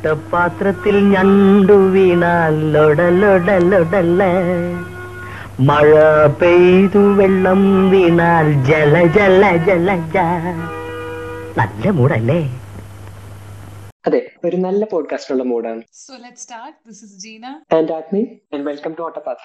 പാത്രത്തിൽ ഞണ്ടു വീണാൽ ലൊടലൊടലൊടല മഴ പെയ്തു വെള്ളം വീണാൽ ജല ജല ജല ജ നല്ല മൂടല്ലേ അതെ ഒരു നല്ല പോഡ്കാസ്റ്റിനുള്ള മൂഡാണ് So let's start. This is Gina. And Agni and welcome to Ottapathra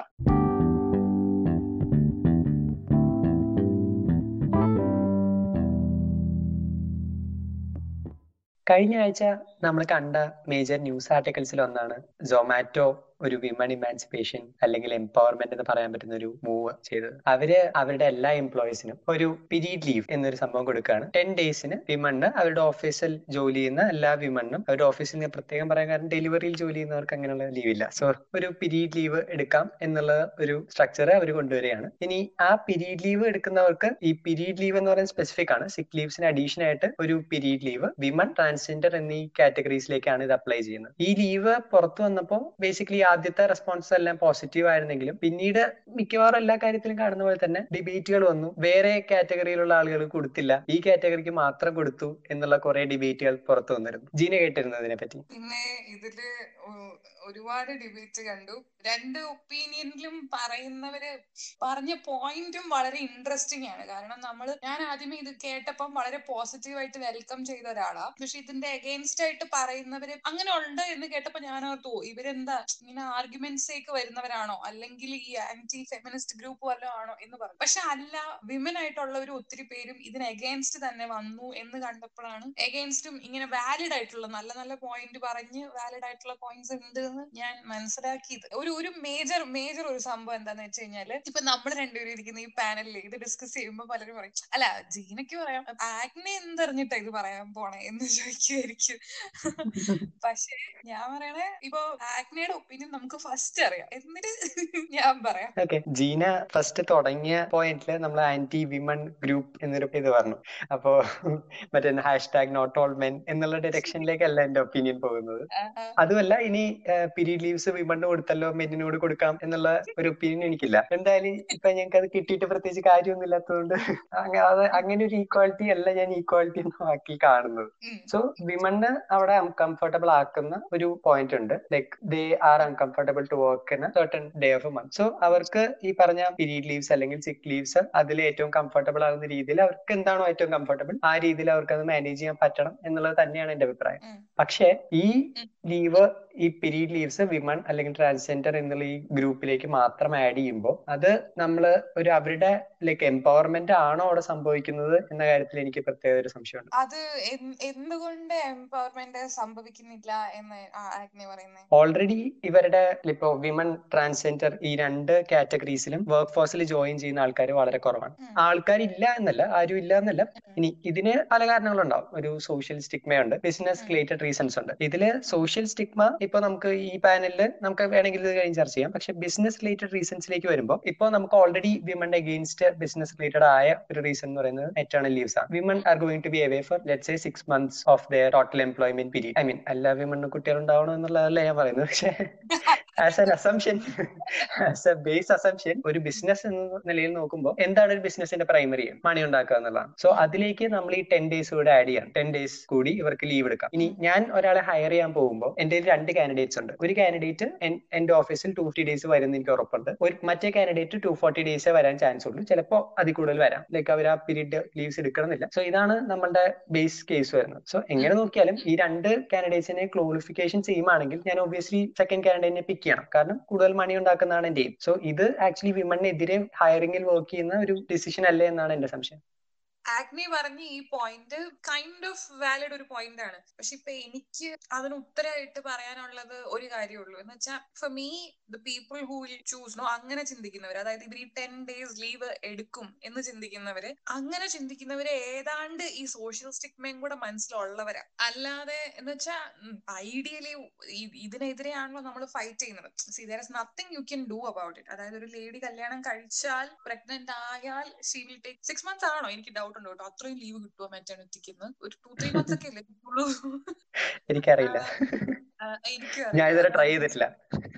കഴിഞ്ഞ ആഴ്ച നമ്മൾ കണ്ട മേജർ ന്യൂസ് ആർട്ടിക്കിൾസിൽ ഒന്നാണ് സൊമാറ്റോ ഒരു വിമൺ ഇമാൻസിപ്പേഷൻ അല്ലെങ്കിൽ എംപവർമെന്റ് എന്ന് പറയാൻ പറ്റുന്ന ഒരു മൂവ് ചെയ്തത് അവര് അവരുടെ എല്ലാ എംപ്ലോയീസിനും ഒരു പീരീഡ് ലീവ് എന്നൊരു സംഭവം കൊടുക്കുകയാണ് ടെൻ ഡേയ്സിന് വിമണ് അവരുടെ ഓഫീസിൽ ജോലി ചെയ്യുന്ന എല്ലാ വിമണ്ണും അവരുടെ ഓഫീസിൽ നിന്ന് പ്രത്യേകം പറയാൻ കാരണം ഡെലിവറിയിൽ ജോലി ചെയ്യുന്നവർക്ക് അങ്ങനെയുള്ള ലീവ് ഇല്ല സോ ഒരു പീരീഡ് ലീവ് എടുക്കാം എന്നുള്ള ഒരു സ്ട്രക്ചർ അവർ കൊണ്ടുവരികയാണ് ഇനി ആ പീരീഡ് ലീവ് എടുക്കുന്നവർക്ക് ഈ പീരീഡ് ലീവ് എന്ന് പറയുന്നത് സ്പെസിഫിക് ആണ് സിക്ക് ലീവ്സിന് അഡീഷൻ ആയിട്ട് ഒരു പീരീഡ് ലീവ് വിമൺ ട്രാൻസ്ജെൻഡർ എന്നീ കാറ്റഗറീസിലേക്കാണ് ഇത് അപ്ലൈ ചെയ്യുന്നത് ഈ ലീവ് പുറത്തു വന്നപ്പോൾ ബേസിക്കലി ആദ്യത്തെ റെസ്പോൺസ് എല്ലാം പോസിറ്റീവ് ആയിരുന്നെങ്കിലും പിന്നീട് മിക്കവാറും എല്ലാ കാര്യത്തിലും കാണുന്ന പോലെ തന്നെ ഡിബേറ്റുകൾ വന്നു വേറെ കാറ്റഗറിയിലുള്ള ആളുകൾ കൊടുത്തില്ല ഈ കാറ്റഗറിക്ക് മാത്രം കൊടുത്തു എന്നുള്ള കുറെ ഡിബേറ്റുകൾ പുറത്തു വന്നിരുന്നു ജീന കേട്ടിരുന്നു ഇതിനെ പറ്റി പിന്നെ ഇതില് ഒ- ഒരുപാട് ഡിബേറ്റ് കണ്ടു രണ്ട് ഒപ്പീനിയനിലും പറയുന്നവര് പറഞ്ഞ പോയിന്റും വളരെ ഇൻട്രസ്റ്റിംഗ് ആണ് കാരണം നമ്മൾ ഞാൻ ആദ്യമേ ഇത് കേട്ടപ്പം വളരെ പോസിറ്റീവായിട്ട് വെൽക്കം ചെയ്ത ഒരാളാ പക്ഷെ ഇതിന്റെ അഗേൻസ്റ്റ് ആയിട്ട് പറയുന്നവര് അങ്ങനെ ഉണ്ട് എന്ന് കേട്ടപ്പോ ഞാൻ ഓർത്തു "ഓ, ഇവരെന്താ ഇങ്ങനെ ആർഗ്യുമെന്റ്സിലേക്ക് വരുന്നവരാണോ അല്ലെങ്കിൽ ഈ ആന്റി ഫെമിനിസ്റ്റ് ഗ്രൂപ്പ് വല്ലതും ആണോ എന്ന് പറഞ്ഞു പക്ഷെ അല്ല വിമൻ ആയിട്ടുള്ളവർ ഒത്തിരി പേരും ഇതിന് അഗേൻസ്റ്റ് തന്നെ വന്നു എന്ന് കണ്ടപ്പോഴാണ് അഗേൻസ്റ്റും ഇങ്ങനെ വാലിഡ് ആയിട്ടുള്ള നല്ല നല്ല പോയിന്റ് പറഞ്ഞ് വാലിഡ് ആയിട്ടുള്ള പോയിന്റ്സ് ഉണ്ട് എന്ന് ഞാൻ മനസ്സിലാക്കിയത് ഒരു ഒരു മേജർ മേജർ ഒരു സംഭവം എന്താന്ന് വെച്ച് കഴിഞ്ഞാല് ഇപ്പൊ നമ്മൾ രണ്ടുപേരും ഇരിക്കുന്ന ഈ പാനലിൽ ഇത് ഡിസ്കസ് ചെയ്യുമ്പോൾ പലരും പറയും അല്ല ജീനയ്ക്ക് പറയാം ആഗ്നെ എന്തറിഞ്ഞിട്ടാ ഇത് പറയാൻ പോണേ എന്ന് ചോദിക്കുമായിരിക്കും പക്ഷേ ഞാൻ പറയണേ ഇപ്പൊ ആഗ്നയുടെ ഒപ്പീനിയൻ നമുക്ക് ഫസ്റ്റ് അറിയാം എന്നിട്ട് ഞാൻ പറയാം ഓക്കെ ജീന ഫസ്റ്റ് തുടങ്ങിയ പോയിന്റില് നമ്മൾ ആന്റി വിമൺ ഗ്രൂപ്പ് എന്നൊരു ഇത് പറഞ്ഞു അപ്പോ മറ്റേ hashtag not all men എന്നുള്ള ഡയറക്ഷനിലേക്കല്ല എന്റെ ഒപ്പീനിയൻ പോകുന്നത് ആ, ആ, അതുമല്ല ഇനി പീരീഡ് ലീവ്സ് വിമണിന് കൊടുത്തല്ലോ മെന്നിനോട് കൊടുക്കാം എന്നുള്ള ഒരു ഒപ്പീനിയൻ എനിക്കില്ല എന്തായാലും ഇപ്പൊ ഞങ്ങൾക്ക് അത് കിട്ടിയിട്ട് പ്രത്യേകിച്ച് കാര്യമൊന്നും ഇല്ലാത്തതുകൊണ്ട് അങ്ങ- അത് അങ്ങനെ ഒരു ഈക്വാലിറ്റി അല്ല ഞാൻ ഈക്വാലിറ്റി എന്ന വാക്കിൽ കാണുന്നത് ഉം. സോ വിമണ് അവിടെ അൺകംഫർട്ടബിൾ ആക്കുന്ന ഒരു പോയിന്റ് ഉണ്ട് like they are uncomfortable to work in certain day of month so അവർക്ക് ഈ പറഞ്ഞ പീരീഡ് ലീവ്സ് അല്ലെങ്കിൽ സിക്ക് ലീവ്സ് അതിൽ ഏറ്റവും കംഫർട്ടബിൾ ആകുന്ന രീതിയിൽ അവർക്ക് എന്താണോ ഏറ്റവും കംഫർട്ടബിൾ ആ രീതിയിൽ അവർക്ക് അത് മാനേജ് ചെയ്യാൻ പറ്റണം എന്നുള്ളത് തന്നെയാണ് എന്റെ അഭിപ്രായം ഉം. പക്ഷേ ഈ ഉം. ലീവ് ഈ പീരീഡ് ലീവ്സ് വിമൺ അല്ലെങ്കിൽ ട്രാൻസ്ജെൻഡർ എന്നുള്ള ഈ ഗ്രൂപ്പിലേക്ക് മാത്രം ആഡ് ചെയ്യുമ്പോൾ അത് നമ്മൾ ഒരു അവരുടെ ലൈക്ക് എംപവർമെന്റ് ആണോ അവിടെ സംഭവിക്കുന്നത് എന്ന കാര്യത്തിൽ എനിക്ക് പ്രത്യേക ഒരു സംശയമുണ്ട് അത് എന്ത്- എന്തുകൊണ്ട് എംപവർമെന്റ് സംഭവിക്കുന്നില്ല എന്ന് ആഗ്നെ പറയുന്നത് ഓൾറെഡി ഇവരുടെ ഇപ്പോ വിമൺ ട്രാൻസ്ജെൻഡർ ഈ രണ്ട് കാറ്റഗറീസിലും വർക്ക് ഫോഴ്സിൽ ജോയിൻ ചെയ്യുന്ന ആൾക്കാർ വളരെ കുറവാണ് ഉം. ആൾക്കാർ ഇല്ല എന്നല്ല ആരും ഇല്ല എന്നല്ല ഇനി ഇതിന് പല കാരണങ്ങളുണ്ടാവും ഒരു സോഷ്യൽ സ്റ്റിഗ്മയുണ്ട് ബിസിനസ് ഉം. റിലേറ്റഡ് റീസൺസ് ഉണ്ട് ഇതില് സോഷ്യൽ സ്റ്റിഗ്മ ഇപ്പൊ നമുക്ക് ഈ പാനലിൽ നമുക്ക് വേണമെങ്കിൽ ഇത് കഴിഞ്ഞ് ചർച്ച ചെയ്യാം പക്ഷെ ബിസിനസ് റിലേറ്റഡ് റീസൺസിലേക്ക് വരുമ്പോൾ ഇപ്പൊ നമുക്ക് ഓൾറെഡി വിമന്റെ അഗെയിൻസ്റ്റ് ബിസിനസ് റിലേറ്റഡ് ആയ ഒരു റീസൺ എന്ന് പറയുന്നത് എറ്റേണൽ ലീവ്സ് ആണ് women are going to be away for let say six months of their total employment period I mean എല്ലാ വിമണ്ണും കുട്ടികളുണ്ടാവണം എന്നുള്ളതല്ല ഞാൻ പറയുന്നത് പക്ഷെ as an assumption as a base assumption ഒരു ബിസിനസ് എന്ന നിലയിൽ നോക്കുമ്പോൾ എന്താണ് ഒരു ബിസിനസിന്റെ പ്രൈമറി മണി ഉണ്ടാക്കുക എന്നുള്ളതാണ് സോ അതിലേക്ക് നമ്മൾ ഈ ടെൻ ഡേയ്സ് കൂടെ ആഡ് ചെയ്യാം ടെൻ ഡേയ്സ് കൂടി ഇവർക്ക് ലീവ് എടുക്കാം ഇനി ഞാൻ ഒരാളെ ഹയർ ചെയ്യാൻ പോകുമ്പോൾ എന്റെ രണ്ട് കാൻഡിഡേറ്റ്സ് ഉണ്ട് ഒരു കാൻഡിഡേറ്റ് എന്റെ ഓഫീസിൽ ടു ഫിഫ്റ്റി ഡേയ്സ് വരുന്ന എനിക്ക് ഉറപ്പുണ്ട് ഒരു മറ്റേ കാൻഡിഡേറ്റ് ടു ഫോർട്ടി ഡേയ്സേ വരാൻ ചാൻസ് ഉള്ളൂ ചിലപ്പോൾ അതിൽ കൂടുതൽ വരാം ലൈക്ക് അവർ ആ പീരീഡ് ലീവ്സ് എടുക്കണമെന്നില്ല സോ ഇതാണ് നമ്മളുടെ ബേസ് കേസ് വരുന്നത് സോ എങ്ങനെ നോക്കിയാലും ഈ രണ്ട് കാൻഡിഡേറ്റ്സിനെ ക്ലോളിഫിക്കേഷൻ സെയിം ആണെങ്കിൽ ഞാൻ ഒബ്വിയസ്ലി സെക്കൻഡ് കാൻഡിഡേറ്റിനെ പിക്ക് ചെയ്യണം കാരണം കൂടുതൽ മണി ഉണ്ടാക്കുന്നതാണ് എന്റെ സോ ഇത് ആക്ച്വലി വിമണിനെതിരെ ഹയറിംഗിൽ വർക്ക് ചെയ്യുന്ന ഒരു ഡിസിഷൻ അല്ലേ എന്നാണ് എന്റെ സംശയം ആഗ്നി പറഞ്ഞ ഈ പോയിന്റ് കൈൻഡ് ഓഫ് വാലിഡ് ഒരു പോയിന്റ് ആണ് പക്ഷെ ഇപ്പൊ എനിക്ക് അതിന് ഉത്തരമായിട്ട് പറയാനുള്ളത് ഒരു കാര്യമുള്ളൂ എന്ന് വെച്ചാൽ for me the people who will choose no അങ്ങനെ ചിന്തിക്കുന്നവർ അതായത് ഇവർ ഈ ടെൻ ഡേയ്സ് ലീവ് എടുക്കും എന്ന് ചിന്തിക്കുന്നവര് അങ്ങനെ ചിന്തിക്കുന്നവര് ഏതാണ്ട് ഈ സോഷ്യൽ സ്റ്റിഗ്മയും കൂടെ മനസ്സിലുള്ളവരാ അല്ലാതെ എന്ന് വെച്ചാൽ ഐഡിയലി ഇതിനെതിരെയാണല്ലോ നമ്മൾ ഫൈറ്റ് ചെയ്യുന്നത് see there is nothing you can do about it അതായത് ഒരു ലേഡി കല്യാണം കഴിച്ചാൽ പ്രഗ്നന്റ് ആയാൽ she will take six months ആണോ എനിക്ക് ഡൗട്ട് ഉണ്ട് കേട്ടോ അത്രയും ലീവ് കിട്ടുമോ മെറ്റേണിറ്റിക്ക് ഒരു ടു ത്രീ മന്ത്സ് ഒക്കെ അല്ലേ കിട്ടുള്ളൂ എനിക്കറിയില്ല ആ, എനിക്ക് ഞാൻ ഇതുവരെ ട്രൈ ചെയ്തിട്ടില്ല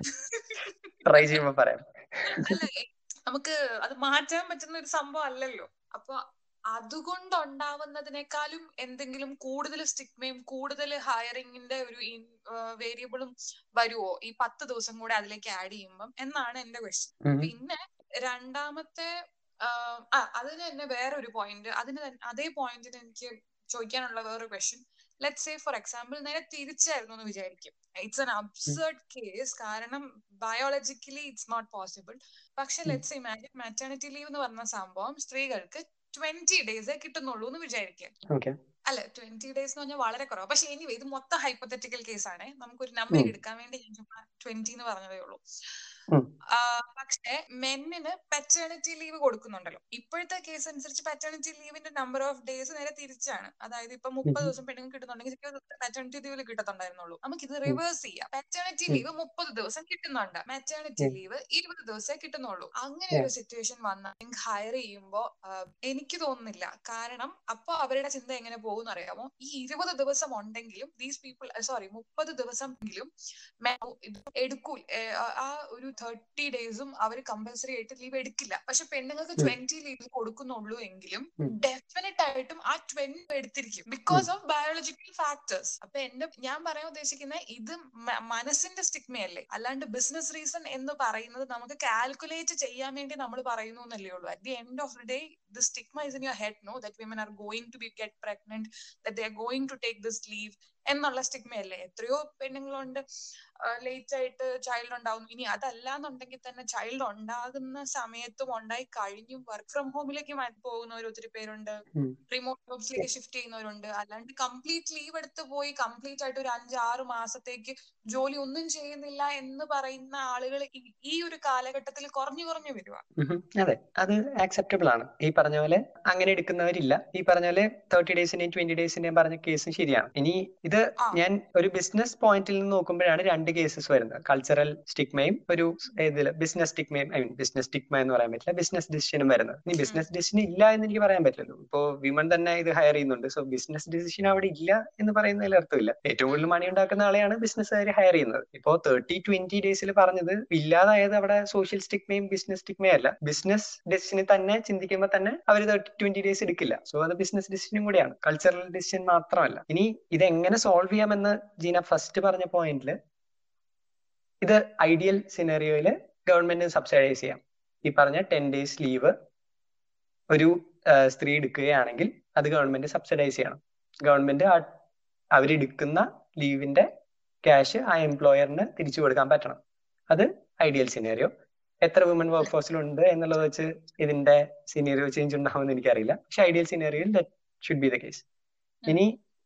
ട്രൈ ചെയ്യുമ്പോ പറയാം അല്ല എ- നമുക്ക് അത് മാറ്റാൻ പറ്റുന്ന ഒരു സംഭവം അല്ലല്ലോ അപ്പൊ അതുകൊണ്ടുണ്ടാവുന്നതിനേക്കാളും എന്തെങ്കിലും കൂടുതൽ സ്റ്റിഗ്മയും കൂടുതൽ ഹയറിങ്ങിന്റെ ഒരു വേരിയബിളും വരുവോ ഈ പത്ത് ദിവസം കൂടെ അതിലേക്ക് ആഡ് ചെയ്യുമ്പം എന്നാണ് എന്റെ ക്വസ്റ്റ്യൻ പിന്നെ രണ്ടാമത്തെ ആഹ് ആ അതിന് തന്നെ വേറൊരു പോയിന്റ് അതിന് തന്നെ അതേ പോയിന്റിന് എനിക്ക് ചോദിക്കാനുള്ള വേറൊരു question let say for example നേരെ തിരിച്ചായിരുന്നു എന്ന് വിചാരിക്കും ഇറ്റ്സ് എൻ അബ്സേർഡ് കേസ് കാരണം ബയോളജിക്കലി ഇറ്റ്സ് നോട്ട് പോസിബിൾ പക്ഷെ ലെറ്റ്സ് ഇമാജിൻ മാറ്റേണിറ്റി ലീവ് എന്ന് പറഞ്ഞ സംഭവം സ്ത്രീകൾക്ക് ട്വന്റി ഡേയ്സേ കിട്ടുന്നുള്ളൂ എന്ന് വിചാരിക്കുക ഓക്കെ അല്ല ട്വന്റി ഡേയ്സ് എന്ന് പറഞ്ഞാൽ വളരെ കുറവ് പക്ഷെ എനിവേ ഇത് മൊത്തം ഹൈപ്പത്തറ്റിക്കൽ കേസാണ് നമുക്കൊരു നമ്പർ ഉം. എടുക്കാൻ വേണ്ടി ഞാൻ ചുമ്മാ ട്വന്റി എന്ന് പറഞ്ഞതേ ഉള്ളൂ ഉം. ആ, പക്ഷെ മെന്നിന് പെറ്റേണിറ്റി ലീവ് കൊടുക്കുന്നുണ്ടല്ലോ ഇപ്പോഴത്തെ കേസ് അനുസരിച്ച് പെറ്റേണിറ്റി ലീവിന്റെ നമ്പർ ഓഫ് ഡേയ്സ് നേരെ തിരിച്ചാണ് അതായത് ഇപ്പൊ മുപ്പത് ഉം. ദിവസം പെണ്ണുങ്ങൾക്ക് കിട്ടുന്നുണ്ടെങ്കിൽ പെറ്റേണിറ്റി ലീവിൽ കിട്ടത്തുണ്ടായിരുന്നുള്ളൂ നമുക്ക് ഇത് റിവേഴ്സ് ചെയ്യാം പെറ്റേണിറ്റി ഉം. ലീവ് മുപ്പത് ദിവസം കിട്ടുന്നുണ്ട് മെറ്റേണിറ്റി ഉം. ലീവ് ഇരുപത് ദിവസമേ കിട്ടുന്നുള്ളൂ അങ്ങനെ Yeah. ഒരു സിറ്റുവേഷൻ വന്ന ഹയർ ചെയ്യുമ്പോ ആ, എനിക്ക് തോന്നുന്നില്ല കാരണം അപ്പൊ അവരുടെ ചിന്ത എങ്ങനെ പോകും അറിയാമോ ഈ ഇരുപത് ദിവസം ഉണ്ടെങ്കിലും ദീസ് പീപ്പിൾ സോറി മുപ്പത് ദിവസം എങ്കിലും എടുക്കൂ ആ ഒരു തേർട്ടി ഡേയ്സും അവർ കമ്പൽസറി ആയിട്ട് ലീവ് എടുക്കില്ല പക്ഷെ പെണ്ണുങ്ങൾക്ക് ഉം. ട്വന്റി ലീവ് കൊടുക്കുന്നുള്ളൂ എങ്കിലും ഉം. ഡെഫിനറ്റ് ആയിട്ടും ആ ട്വന്റി എടുത്തിരിക്കും ബിക്കോസ് ഓഫ് ബയോളജിക്കൽ ഫാക്ടേഴ്സ് അപ്പൊ എന്റെ ഞാൻ പറയാൻ ഉദ്ദേശിക്കുന്ന ഇത് മ- മനസ്സിന്റെ സ്റ്റിഗ്മയല്ലേ അല്ലാണ്ട് ബിസിനസ് റീസൺ എന്ന് പറയുന്നത് നമുക്ക് കാൽക്കുലേറ്റ് ചെയ്യാൻ വേണ്ടി നമ്മൾ പറയുന്നു എന്നല്ലേ ഉള്ളൂ at the end of the day the stigma is in your head no that women are going to be get pregnant that they are going to take this leave എന്നുള്ള സ്റ്റിഗ്മയല്ലേ എത്രയോ പെണ്ണുങ്ങളുണ്ട് ലേറ്റ് ആയിട്ട് ചൈൽഡ് ഉണ്ടാവുന്നു ഇനി അതല്ല എന്നുണ്ടെങ്കിൽ തന്നെ child ഉണ്ടാകുന്ന സമയത്തും ഉണ്ടായി കഴിഞ്ഞും വർക്ക് ഫ്രം ഹോമിലേക്ക് പോകുന്നവർ ഒത്തിരി പേരുണ്ട് ഉം. റിമോട്ട് ജോബ്സിലേക്ക് ഷിഫ്റ്റ് ചെയ്യുന്നവരുണ്ട് അല്ലാണ്ട് കംപ്ലീറ്റ് ലീവ് എടുത്ത് പോയി കംപ്ലീറ്റ് ആയിട്ട് ഒരു അഞ്ച് ആറ് മാസത്തേക്ക് ജോലി ഒന്നും ചെയ്യുന്നില്ല എന്ന് പറയുന്ന ആളുകൾ ഈ- ഈ ഒരു കാലഘട്ടത്തിൽ കുറഞ്ഞു കുറഞ്ഞു വരുക ഉം. അതെ അത് ആക്സെപ്റ്റബിൾ ആണ് ഈ പറഞ്ഞ പോലെ അങ്ങനെ എടുക്കുന്നവരില്ല ഈ പറഞ്ഞ പോലെ തേർട്ടി ഡേയ്സിന്റെയും ട്വന്റി ഡേയ്സിന്റെയും പറഞ്ഞ കേസും ശരിയാണ് ഇനി ഇത് ആ. ഞാൻ ഒരു ബിസിനസ് പോയിന്റിൽ നിന്ന് നോക്കുമ്പോഴാണ് രണ്ട് കേസസ് വരുന്നത് കൾച്ചറൽ സ്റ്റിഗ്മയും ഒരു ഇതില് ബിസിനസ് സ്റ്റിഗ്മയും ഐ മീൻ ബിസിനസ് സ്റ്റിഗ്മ എന്ന് പറയാൻ പറ്റില്ല ബിസിനസ് ഡിസിഷനും വരുന്നത് ഇനി ബിസിനസ് ഡിസിഷൻ ഇല്ല എന്ന് എനിക്ക് പറയാൻ പറ്റില്ലല്ലോ ഇപ്പോ വിമൺ തന്നെ ഇത് ഹയർ ചെയ്യുന്നുണ്ട് സോ ബിസിനസ് ഡിസിഷൻ അവിടെ ഇല്ല എന്ന് പറയുന്നതിൽ അർത്ഥമില്ല ഏറ്റവും കൂടുതൽ മണി ഉണ്ടാക്കുന്ന ആളെയാണ് ബിസിനസ്സുകാർ ഹയർ ചെയ്യുന്നത് ഇപ്പോ തേർട്ടി ട്വന്റി ഡേയ്സിൽ പറഞ്ഞത് ഇല്ലാതായത് അവിടെ സോഷ്യൽ സ്റ്റിഗ്മയും ബിസിനസ് സ്റ്റിഗ്മയും അല്ല ബിസിനസ് ഡിസിഷന് തന്നെ ചിന്തിക്കുമ്പോൾ തന്നെ അവർ തേർട്ടി ട്വന്റി ഡേയ്സ് എടുക്കില്ല സോ അത് ബിസിനസ് ഡിസിഷനും കൂടിയാണ് കൾച്ചറൽ ഡിസിഷൻ മാത്രമല്ല ഇനി ഇത് എങ്ങനെ സോൾവ് ചെയ്യാമെന്ന് ജീന ഫസ്റ്റ് പറഞ്ഞ പോയിന്റിൽ ഇത് ഐഡിയൽ സിനറിയോയില് ഗവൺമെന്റ് സബ്സിഡൈസ് ചെയ്യാം ഈ പറഞ്ഞ ടെൻ ഡേയ്സ് ലീവ് ഒരു ആ, സ്ത്രീ എടുക്കുകയാണെങ്കിൽ അത് ഗവൺമെന്റ് സബ്സിഡൈസ് ചെയ്യണം ഗവൺമെന്റ് അവരെടുക്കുന്ന ലീവിന്റെ ക്യാഷ് ആ എംപ്ലോയറിന് തിരിച്ചു കൊടുക്കാൻ പറ്റണം അത് ഐഡിയൽ സിനേറിയോ എത്ര വുമൺ വർക്ക് ഫോഴ്സിലുണ്ട് എന്നുള്ളത് വെച്ച് ഇതിന്റെ സിനേറിയോ ചേഞ്ച് ഉണ്ടാവുമെന്ന് എനിക്കറിയില്ല പക്ഷെ ഐഡിയൽ സിനേറിയോയിൽ that should be the case ഇനി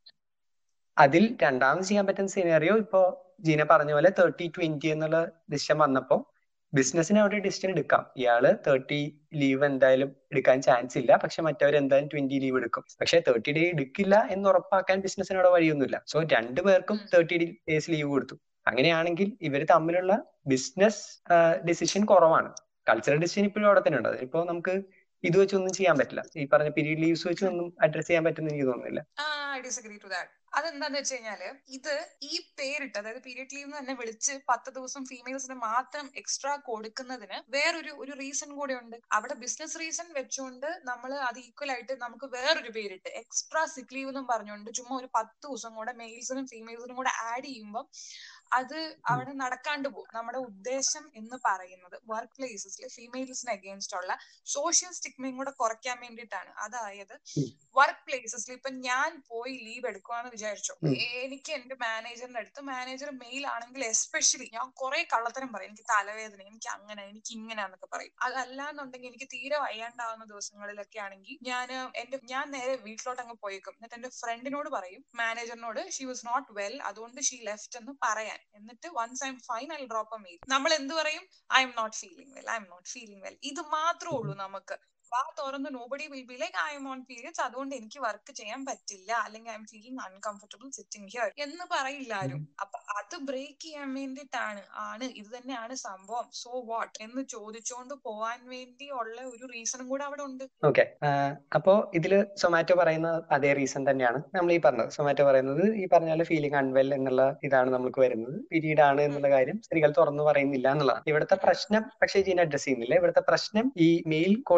അതിൽ രണ്ടാമത് ചെയ്യാൻ പറ്റുന്ന സിനേറിയോ ഇപ്പോ ജീന പറഞ്ഞ പോലെ തേർട്ടി ട്വന്റി എന്നുള്ള ഡിസിഷൻ വന്നപ്പോ ബിസിനസ്സിന് അവിടെ ഡിസിഷൻ എടുക്കാം ഇയാള് തേർട്ടി ലീവ് എന്തായാലും എടുക്കാൻ ചാൻസ് ഇല്ല പക്ഷെ മറ്റവർ എന്തായാലും ട്വന്റി ലീവ് എടുക്കും പക്ഷെ തേർട്ടി ഡേ എടുക്കില്ല എന്ന് ഉറപ്പാക്കാൻ ബിസിനസ്സിന് അവിടെ വഴിയൊന്നുമില്ല സോ രണ്ടു പേർക്കും ഉം. തേർട്ടി ഡേയ്സ് ലീവ് കൊടുത്തു അങ്ങനെയാണെങ്കിൽ ഇവർ തമ്മിലുള്ള ബിസിനസ് ഡിസിഷൻ കുറവാണ് കൾച്ചറൽ ഡിസിഷൻ ഇപ്പോഴും അവിടെ തന്നെ ഉണ്ട് ഇപ്പോ നമുക്ക് ഇത് വെച്ചൊന്നും ചെയ്യാൻ പറ്റില്ല ഈ പറഞ്ഞ പീരീഡ് ലീവ്സ് വെച്ച് ഒന്നും അഡ്രസ് ചെയ്യാൻ പറ്റുമെന്ന് എനിക്ക് തോന്നുന്നില്ല ആ ഐ ഡിസഗ്രി ടു ദാറ്റ് അതെന്താന്ന് വെച്ച് കഴിഞ്ഞാല് ഇത് ഈ പേരിട്ട് അതായത് പീരിയഡ് ലീവ് എന്ന് തന്നെ വിളിച്ച് പത്ത് ദിവസം ഫീമെയിൽസിന് മാത്രം എക്സ്ട്രാ കൊടുക്കുന്നതിന് വേറൊരു ഒരു റീസൺ കൂടെ ഉണ്ട് അവിടെ ബിസിനസ് റീസൺ വെച്ചുകൊണ്ട് നമ്മൾ അത് ഈക്വൽ ആയിട്ട് നമുക്ക് വേറൊരു പേരിട്ട് എക്സ്ട്രാ സിക്ക് ലീവ് എന്നും പറഞ്ഞുകൊണ്ട് ചുമ്മാ ഒരു പത്ത് ദിവസം കൂടെ മെയിൽസിനും ഫീമെയിൽസിനും കൂടെ ആഡ് ചെയ്യുമ്പോൾ അത് അവിടെ നടക്കാണ്ട് പോകും നമ്മുടെ ഉദ്ദേശം എന്ന് പറയുന്നത് വർക്ക് പ്ലേസസിൽ ഫീമെയിൽസിന് അഗേൻസ്റ്റ് ഉള്ള സോഷ്യൽ സ്റ്റിഗ്മയും കൂടെ കുറയ്ക്കാൻ വേണ്ടിയിട്ടാണ് അതായത് ഉം. വർക്ക് പ്ലേസസിൽ ഇപ്പൊ ഞാൻ പോയി ലീവ് എടുക്കുവാന്ന് വിചാരിച്ചു ഉം. എനിക്ക് എന്റെ മാനേജറിന്റെ അടുത്ത് മാനേജർ മെയിൽ ആണെങ്കിൽ എസ്പെഷ്യലി ഞാൻ കുറെ കള്ളത്തരം പറയും എനിക്ക് തലവേദന എനിക്ക് അങ്ങനെ എനിക്ക് ഇങ്ങനെ എന്നൊക്കെ പറയും അതല്ലാന്നുണ്ടെങ്കിൽ എനിക്ക് തീരെ വയ്യാണ്ടാവുന്ന ദിവസങ്ങളിലൊക്കെ ആണെങ്കിൽ ഞാൻ എന്റെ ഞാൻ നേരെ വീട്ടിലോട്ട് അങ്ങ് പോയേക്കും എന്നിട്ട് എന്റെ ഫ്രണ്ടിനോട് പറയും മാനേജറിനോട് ഷീ വാസ് നോട്ട് വെൽ അതുകൊണ്ട് ഷീ ലെഫ്റ്റ് എന്ന് പറയാൻ എന്നിട്ട് once I'm fine I drop a mail നമ്മൾ എന്ത് പറയും I'm not feeling well I'm not feeling well ഇത് മാത്രമേ ഉള്ളൂ നമുക്ക് വാ തുറന്ന് nobody will be like I'm on periods അതുകൊണ്ട് എനിക്ക് വർക്ക് ചെയ്യാൻ പറ്റില്ല അല്ലെങ്കിൽ I'm feeling uncomfortable sitting here എന്ന് പറയില്ല ആരും അപ്പൊ അത് ബ്രേക്ക് ചെയ്യാൻ വേണ്ടിയിട്ടാണ് ആണ് ഇത് തന്നെയാണ് സംഭവം സോ വാട്ട് എന്ന് ചോദിച്ചുകൊണ്ട് പോവാൻ വേണ്ടി ഉള്ള ഒരു റീസണും കൂടെ അവിടെ ഉണ്ട് ഓക്കെ അപ്പോ ഇതില് സൊമാറ്റോ പറയുന്ന അതേ റീസൺ തന്നെയാണ് നമ്മൾ ഈ പറഞ്ഞത് സൊമാറ്റോ പറയുന്നത് ഈ പറഞ്ഞ പോലെ ഫീലിംഗ് അൺവെൽ എന്നുള്ള ഇതാണ് നമുക്ക് വരുന്നത് പീരീഡ് ആണ് എന്നുള്ള കാര്യം സ്ത്രീകൾ തുറന്നു പറയുന്നില്ല എന്നുള്ളതാണ് ഇവിടുത്തെ പ്രശ്നം പക്ഷേ ജീന അഡ്രസ് ചെയ്യുന്നില്ല ഇവിടുത്തെ പ്രശ്നം ഈ മെയിൽ കൊളീഗ്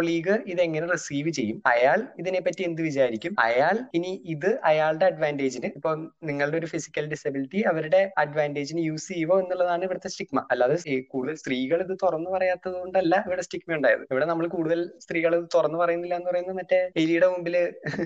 ഇത് എങ്ങനെ റിസീവ് ചെയ്യും അയാൾ ഇതിനെപ്പറ്റി എന്ത് വിചാരിക്കും അയാൾ ഇനി ഇത് അയാളുടെ അഡ്വാൻറ്റേജിന് ഇപ്പൊ നിങ്ങളുടെ ഒരു ഫിസിക്കൽ ഡിസബിലിറ്റി അവരുടെ അഡ്വാൻറ്റേജിന് യൂസ് ചെയ്യുമോ എന്നുള്ളതാണ് ഇവിടുത്തെ സ്റ്റിഗ്മ അല്ലാതെ ഈ കൂടുതൽ സ്ത്രീകൾ ഇത് തുറന്നു പറയാത്തത് കൊണ്ടല്ല ഇവിടെ സ്റ്റിഗ്മ ഉണ്ടായത് ഇവിടെ നമ്മൾ കൂടുതൽ സ്ത്രീകൾ ഇത് തുറന്നു പറയുന്നില്ല എന്ന് പറയുന്നത് മറ്റേ എലിയുടെ മുമ്പിൽ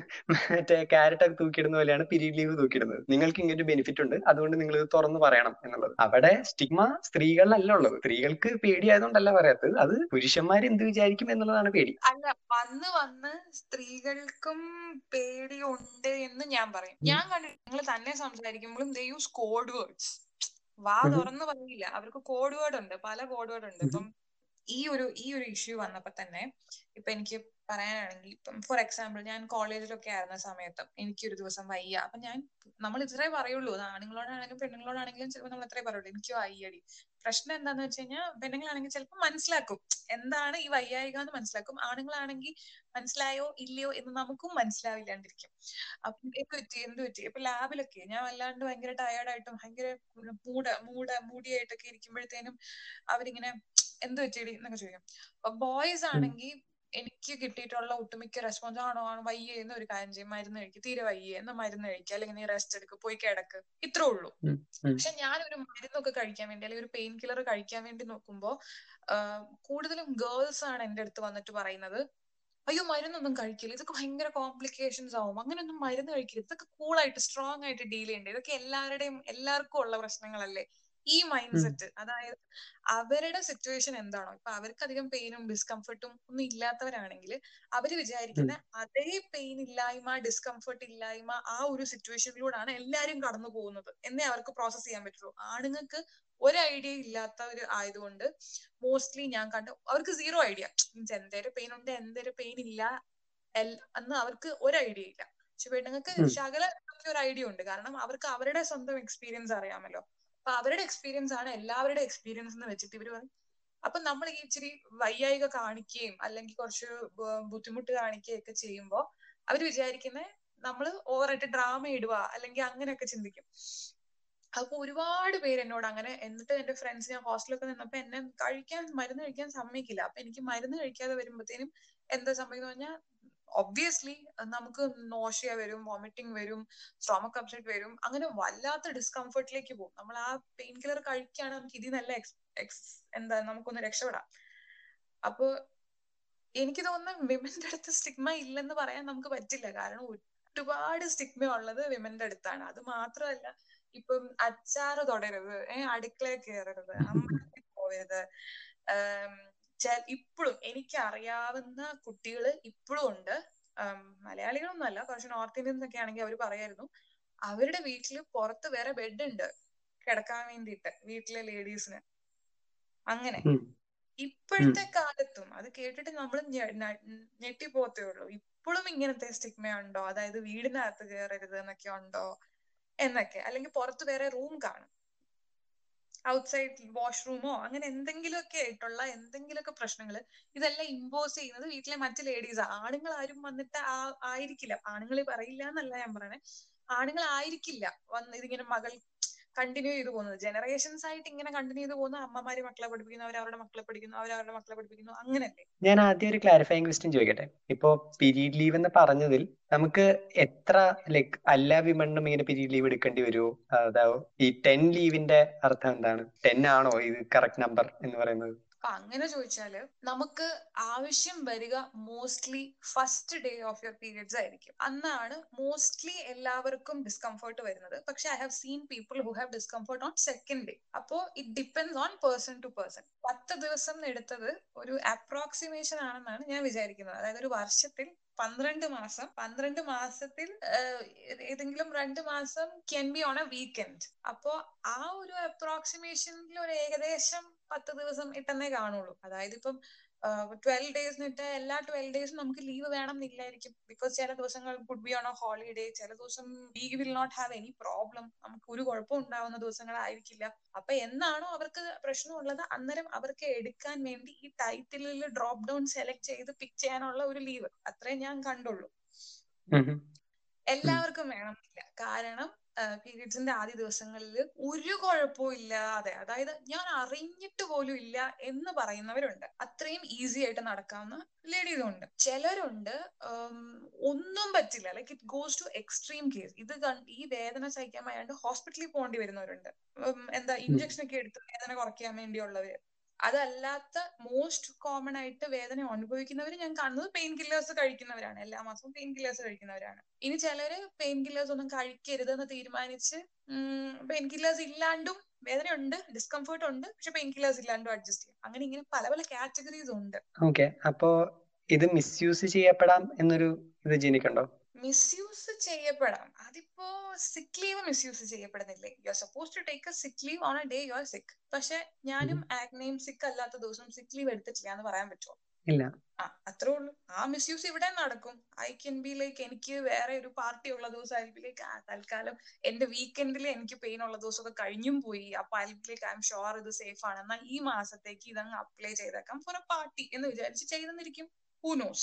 മറ്റേ ക്യാരറ്റ് ഒക്കെ തൂക്കിയിടുന്ന പോലെയാണ് പീരീഡ് ലീവ് തൂക്കിയിടുന്നത് നിങ്ങൾക്ക് ഇങ്ങനെ ഒരു ബെനിഫിറ്റ് ഉണ്ട് അതുകൊണ്ട് നിങ്ങൾ ഇത് തുറന്നു പറയണം എന്നുള്ളത് അവിടെ സ്റ്റിഗ്മ സ്ത്രീകളിലല്ല ഉള്ളത് സ്ത്രീകൾക്ക് പേടിയായതുകൊണ്ടല്ല പറയാത്തത് അത് പുരുഷന്മാർ എന്ത് വിചാരിക്കും എന്നുള്ളതാണ് പേടി അല്ല വന്ന് വന്ന് സ്ത്രീകൾക്കും പേടിയുണ്ട് എന്ന് ഞാൻ പറയും ഉം. ഞാൻ കണ്ടു നിങ്ങൾ തന്നെ സംസാരിക്കുമ്പോഴും ദേ യൂസ് കോഡ് വേർഡ്സ് വാ ഉം. തുറന്ന് പറയില്ല അവർക്ക് കോഡ് വേർഡ് ഉണ്ട് പല കോഡ് വേർഡ് ഉണ്ട് ഉം. ഇപ്പം ഈ ഒരു ഈ ഒരു ഇഷ്യൂ വന്നപ്പോ തന്നെ ഇപ്പൊ എനിക്ക് പറയാനാണെങ്കിൽ ഇപ്പം ഫോർ എക്സാമ്പിൾ ഞാൻ കോളേജിലൊക്കെ ആയിരുന്ന സമയത്ത് എനിക്ക് ഒരു ദിവസം വയ്യ അപ്പൊ ഞാൻ നമ്മൾ ഇത്രേ പറയുള്ളൂ അത് ആണുങ്ങളോടാണെങ്കിലും പെണ്ണുങ്ങളോടാണെങ്കിലും ചിലപ്പോൾ നമ്മൾ ഇത്രേ പറയുള്ളൂ എനിക്ക് വയ്യടി പ്രശ്നം എന്താന്ന് വെച്ച് കഴിഞ്ഞാൽ പെണ്ണുങ്ങളാണെങ്കിൽ ചിലപ്പോൾ മനസ്സിലാക്കും എന്താണ് ഈ വയ്യായിക എന്ന് മനസ്സിലാക്കും ആണുങ്ങളാണെങ്കിൽ മനസ്സിലായോ ഇല്ലയോ എന്ന് നമുക്കും മനസ്സിലാവില്ലാണ്ടിരിക്കും അപ്പൊ എന്ത് പറ്റി എന്ത് പറ്റി ഇപ്പൊ ലാബിലൊക്കെ ഞാൻ വല്ലാണ്ട് ഭയങ്കര ടയേർഡായിട്ടും ഭയങ്കര മൂട മൂട മൂടിയായിട്ടൊക്കെ ഇരിക്കുമ്പോഴത്തേനും അവരിങ്ങനെ എന്ത് പറ്റിയടി എന്നൊക്കെ ചോദിക്കും അപ്പൊ ബോയ്സ് ആണെങ്കിൽ എനിക്ക് കിട്ടിയിട്ടുള്ള ഒട്ടുമിക്ക റെസ്പോൺസ് ആണോ ആണ് വയ്യേ എന്ന് ഒരു കാര്യം ചെയ്യും മരുന്ന് കഴിക്കും തീരെ വയ്യേ എന്ന് മരുന്ന് കഴിക്കുക അല്ലെങ്കിൽ നീ റെസ്റ്റ് എടുക്ക് പോയി കിടക്ക് ഇത്രേ ഉള്ളൂ ഉം, ഉം. പക്ഷെ ഞാൻ ഒരു മരുന്നൊക്കെ കഴിക്കാൻ വേണ്ടി അല്ലെങ്കിൽ ഒരു പെയിൻ കില്ലർ കഴിക്കാൻ വേണ്ടി നോക്കുമ്പോ ആഹ് കൂടുതലും ഗേൾസ് ആണ് എന്റെ അടുത്ത് വന്നിട്ട് പറയുന്നത് അയ്യോ മരുന്നൊന്നും കഴിക്കില്ല ഇതൊക്കെ ഭയങ്കര കോംപ്ലിക്കേഷൻസ് ആവും അങ്ങനെയൊന്നും മരുന്ന് കഴിക്കരുത് ഇതൊക്കെ കൂളായിട്ട് സ്ട്രോങ് ആയിട്ട് ഡീൽ ചെയ്യണ്ടേ ഇതൊക്കെ എല്ലാവരുടെയും എല്ലാവർക്കും ഉള്ള പ്രശ്നങ്ങളല്ലേ ഈ മൈൻഡ് ഉം. സെറ്റ് അതായത് അവരുടെ സിറ്റുവേഷൻ എന്താണോ ഇപ്പൊ അവർക്ക് അധികം പെയിനും ഡിസ്കംഫർട്ടും ഒന്നും ഇല്ലാത്തവരാണെങ്കിൽ അവര് വിചാരിക്കുന്ന അതേ പെയിൻ ഇല്ലായ്മ ഡിസ്കംഫർട്ട് ഇല്ലായ്മ ആ ഒരു സിറ്റുവേഷനിലൂടെയാണ് എല്ലാരും കടന്നു പോകുന്നത് എന്നേ അവർക്ക് പ്രോസസ് ചെയ്യാൻ പറ്റുള്ളൂ ആണുങ്ങൾക്ക് ഒരു ഐഡിയ ഇല്ലാത്തവർ ആയതുകൊണ്ട് മോസ്റ്റ്ലി ഞാൻ കണ്ട അവർക്ക് സീറോ ഐഡിയ മീൻസ് എന്തേലും പെയിൻ ഉണ്ട് എന്തേലും പെയിൻ ഇല്ല എൽ- എന്ന് അവർക്ക് ഒരു ഐഡിയ ഇല്ല പക്ഷെ പെണ്ണുങ്ങൾക്ക് ഉം. ശകല ഒരു ഐഡിയ ഉണ്ട് കാരണം അവർക്ക് അവരുടെ സ്വന്തം എക്സ്പീരിയൻസ് അറിയാമല്ലോ അപ്പൊ അവരുടെ എക്സ്പീരിയൻസ് ആണ് എല്ലാവരുടെ എക്സ്പീരിയൻസ് എന്ന് വെച്ചിട്ട് ഇവര് പറയും അപ്പൊ നമ്മൾ ഈ ഇച്ചിരി വയ്യായിക കാണിക്കുകയും അല്ലെങ്കിൽ കുറച്ച് ബ- ബുദ്ധിമുട്ട് കാണിക്കുകയും ഒക്കെ ചെയ്യുമ്പോ അവര് വിചാരിക്കുന്നത് നമ്മള് ഓവറായിട്ട് ഡ്രാമ ഇടുക അല്ലെങ്കിൽ അങ്ങനെയൊക്കെ ചിന്തിക്കും അപ്പൊ ഒരുപാട് പേര് എന്നോട് അങ്ങനെ എന്നിട്ട് എന്റെ ഫ്രണ്ട്സ് ഞാൻ ഹോസ്റ്റലൊക്കെ നിന്നപ്പോ എന്നെ കഴിക്കാൻ മരുന്ന് കഴിക്കാൻ സമ്മതിക്കില്ല അപ്പൊ എനിക്ക് മരുന്ന് കഴിക്കാതെ വരുമ്പോഴത്തേനും എന്താ സംഭവിക്കുന്ന പറഞ്ഞാൽ ഒബ്വിയസ്ലി നമുക്ക് നോഷിയ വരും വോമിറ്റിംഗ് വരും സ്ട്രോമക് അപ്സെറ്റ് വരും അങ്ങനെ വല്ലാത്ത ഡിസ്കംഫർട്ടിലേക്ക് പോകും നമ്മൾ ആ പെയിൻ കില്ലർ കഴിക്കുകയാണ് നമുക്ക് ഇതിൽ നല്ല എക്സ് എക്സ് എന്താ നമുക്കൊന്ന് രക്ഷപ്പെടാം അപ്പൊ എനിക്ക് തോന്നുന്നു വിമന്റെ അടുത്ത് സ്റ്റിഗ്മ ഇല്ലെന്ന് പറയാൻ നമുക്ക് പറ്റില്ല കാരണം ഒരുപാട് സ്റ്റിഗ്മ ഉള്ളത് വിമന്റെ അടുത്താണ് അത് മാത്രമല്ല ഇപ്പം അച്ചാറ് തുടരുത് ഏഹ് അടുക്കളയിൽ കയറരുത് അമ്പലത്തിൽ പോകരുത് ഇപ്പോഴും എനിക്ക് അറിയാവുന്ന കുട്ടികൾ ഇപ്പോഴും ഉണ്ട് ആം, മലയാളികളൊന്നും അല്ല കുറച്ച് നോർത്ത് ഇന്ത്യൻസ് ഒക്കെ ആണെങ്കിൽ അവർ പറയായിരുന്നു അവരുടെ വീട്ടിൽ പുറത്ത് വേറെ ബെഡ് ഉണ്ട് കിടക്കാൻ വേണ്ടിയിട്ട് വീട്ടിലെ ലേഡീസിന് അങ്ങനെ ഉം. ഇപ്പോഴത്തെ കാലത്തും അത് കേട്ടിട്ട് നമ്മൾ ഞെട്ടിപ്പോത്തേ ഉള്ളൂ ഇപ്പോഴും ഇങ്ങനത്തെ സ്റ്റിഗ്മ ഉണ്ടോ അതായത് വീടിനകത്ത് കയറരുത് എന്നൊക്കെ ഉണ്ടോ എന്നൊക്കെ അല്ലെങ്കിൽ പുറത്ത് വേറെ റൂം കാണും ഔട്ട്സൈഡ് വാഷ്റൂമോ അങ്ങനെ എന്തെങ്കിലുമൊക്കെ ആയിട്ടുള്ള എന്തെങ്കിലുമൊക്കെ പ്രശ്നങ്ങൾ ഇതെല്ലാം ഇമ്പോസ് ചെയ്യുന്നത് വീട്ടിലെ മറ്റു ലേഡീസ് ആണുങ്ങൾ ആരും വന്നിട്ട് ആ ആയിരിക്കില്ല ആണുങ്ങൾ പറയില്ല എന്നല്ല ഞാൻ പറയണേ ആണുങ്ങൾ ആയിരിക്കില്ല വന്ന് ഇതിങ്ങനെ മകൾ കണ്ടിന്യൂ ചെയ്തു പോകുന്നത് ജനറേഷൻസ് ആയിട്ട് ഇങ്ങനെ കണ്ടിന്യൂ ചെയ്തു പോകുന്ന അമ്മമാര് മക്കളെ പഠിപ്പിക്കുന്നു അവർ അവരുടെ മക്കളെ പഠിക്കുന്നു അവർ അവരുടെ മക്കളെ പഠിപ്പിക്കുന്നു അങ്ങനല്ലേ ഞാൻ ആദ്യം ഒരു ക്ലാരിഫൈങ് ക്വസ്റ്റ്യൻ ചോദിക്കട്ടെ ഇപ്പോ പീരീഡ് ലീവ് എന്ന് പറഞ്ഞതിൽ നമുക്ക് എത്ര ലൈക്ക് എല്ലാ വിമണ്ണും ഇങ്ങനെ പീരീഡ് ലീവ് എടുക്കേണ്ടി വരുമോ അതാവും ഈ ടെൻ ലീവിന്റെ അർത്ഥം എന്താണ് ടെൻ ആണോ ഇത് കറക്റ്റ് നമ്പർ എന്ന് പറയുന്നത് അപ്പൊ അങ്ങനെ ചോദിച്ചാല് നമുക്ക് ആവശ്യം വരിക mostly first day of your periods ആയിരിക്കും അന്നാണ് മോസ്റ്റ്ലി എല്ലാവർക്കും ഡിസ്കംഫർട്ട് വരുന്നത് പക്ഷെ I have seen people who have discomfort on second day അപ്പോ it depends on person to person പത്ത് ദിവസം എടുത്തത് ഒരു അപ്രോക്സിമേഷൻ ആണെന്നാണ് ഞാൻ വിചാരിക്കുന്നത് അതായത് ഒരു വർഷത്തിൽ പന്ത്രണ്ട് മാസം പന്ത്രണ്ട് മാസത്തിൽ ഏഹ്, ഏതെങ്കിലും രണ്ട് മാസം can be on a weekend അപ്പോ ആ ഒരു അപ്രോക്സിമേഷനിൽ ഒരു ഏകദേശം പത്ത് ദിവസം ഇട്ടെന്നേ കാണുള്ളൂ അതായത് ഇപ്പം ട്വൽവ് ഡേയ്സ് ഇട്ട് എല്ലാ ട്വൽവ് ഡേയ്സും നമുക്ക് ലീവ് വേണം എന്നില്ലായിരിക്കും ബിക്കോസ് ചില ദിവസങ്ങൾ could be on a holiday ചില ദിവസം we will not have any problem നമുക്ക് ഒരു കുഴപ്പം ഉണ്ടാവുന്ന ദിവസങ്ങളായിരിക്കില്ല അപ്പൊ എന്നാണോ അവർക്ക് പ്രശ്നമുള്ളത് അന്നേരം അവർക്ക് എടുക്കാൻ വേണ്ടി ഈ ടൈറ്റിലിൽ ഡ്രോപ്പ് ഡൗൺ സെലക്ട് ചെയ്ത് പിക്ക് ചെയ്യാനുള്ള ഒരു ലീവ് അത്രേ ഞാൻ കണ്ടുള്ളൂ ഉം ഉം. എല്ലാവർക്കും വേണമെന്നില്ല കാരണം പീരീഡ്സിന്റെ ആദ്യ ദിവസങ്ങളിൽ ഒരു കുഴപ്പവും ഇല്ലാതെ അതായത് ഞാൻ അറിഞ്ഞിട്ട് പോലും ഇല്ല എന്ന് പറയുന്നവരുണ്ട് അത്രയും ഈസി ആയിട്ട് നടക്കാവുന്ന ലേഡീസും ഉണ്ട് ചിലരുണ്ട് ഉം, ഒന്നും പറ്റില്ല like it goes to extreme case ഇത് കൺ- ഈ വേദന സഹിക്കാൻ വയ്യാണ്ട് ഹോസ്പിറ്റലിൽ പോകേണ്ടി വരുന്നവരുണ്ട് ഉം, എന്താ ഇഞ്ചക്ഷൻ ഒക്കെ എടുത്ത് വേദന കുറയ്ക്കാൻ വേണ്ടിയുള്ളവര് അതല്ലാത്ത മോസ്റ്റ് കോമൺ ആയിട്ട് വേദന അനുഭവിക്കുന്നവർ ഞാൻ കാണുന്നത് പെയിൻ കില്ലേഴ്സ് കഴിക്കുന്നവരാണ് എല്ലാ മാസവും പെയിൻ കില്ലേഴ്സ് കഴിക്കുന്നവരാണ് ഇനി ചിലര് പെയിൻ കില്ലേഴ്സ് ഒന്നും കഴിക്കരുതെന്ന് തീരുമാനിച്ച് പെയിൻ കില്ലേഴ്സ് ഇല്ലാണ്ടും വേദനയുണ്ട് ഡിസ്കംഫേർട്ട് ഉണ്ട് പക്ഷെ പെയിൻ കില്ലേഴ്സ് ഇല്ലാണ്ടും അഡ്ജസ്റ്റ് ചെയ്യും അങ്ങനെ ഇങ്ങനെ പല പല കാറ്റഗറീസ് ഉണ്ട് ഓക്കെ അപ്പോ ഇത് മിസ്യൂസ് ചെയ്യപ്പെടാം എന്നൊരു ഇത് ജീനിക്കുണ്ടോ മിസ്യൂസ് ചെയ്യപ്പെടാം അതിപ്പോ സിക്ക് ലീവ് മിസ്യൂസ് ചെയ്യപ്പെടുന്നില്ലേ you are suppose to take a sick leave on a day you are sick പക്ഷെ ഞാനും ആഗ്നയും സിക്ക് അല്ലാത്ത ദിവസം സിക്ക് ലീവ് എടുത്തിട്ടില്ല എന്ന് പറയാൻ പറ്റുമോ ഇല്ല ആ അത്രേ ഉള്ളൂ ആ മിസ്യൂസ് ഇവിടെ നടക്കും ഐ കെൻ ബി ലൈക്ക് എനിക്ക് വേറെ ഒരു പാർട്ടി ഉള്ള ദിവസം ഐ ബി ലൈക്ക് തൽക്കാലം എന്റെ വീക്കെൻഡിൽ എനിക്ക് പെയിൻ ഉള്ള ദിവസമൊക്കെ കഴിഞ്ഞും പോയി അപ്പൊ I be like I'm sure ഇത് സേഫ് ആണ് എന്നാൽ ഈ മാസത്തേക്ക് ഇതങ്ങ് അപ്ലൈ ചെയ്തേക്കാം ഫോർ എ പാർട്ടി എന്ന് വിചാരിച്ച് ചെയ്തെന്നിരിക്കും ഹൂ നോസ്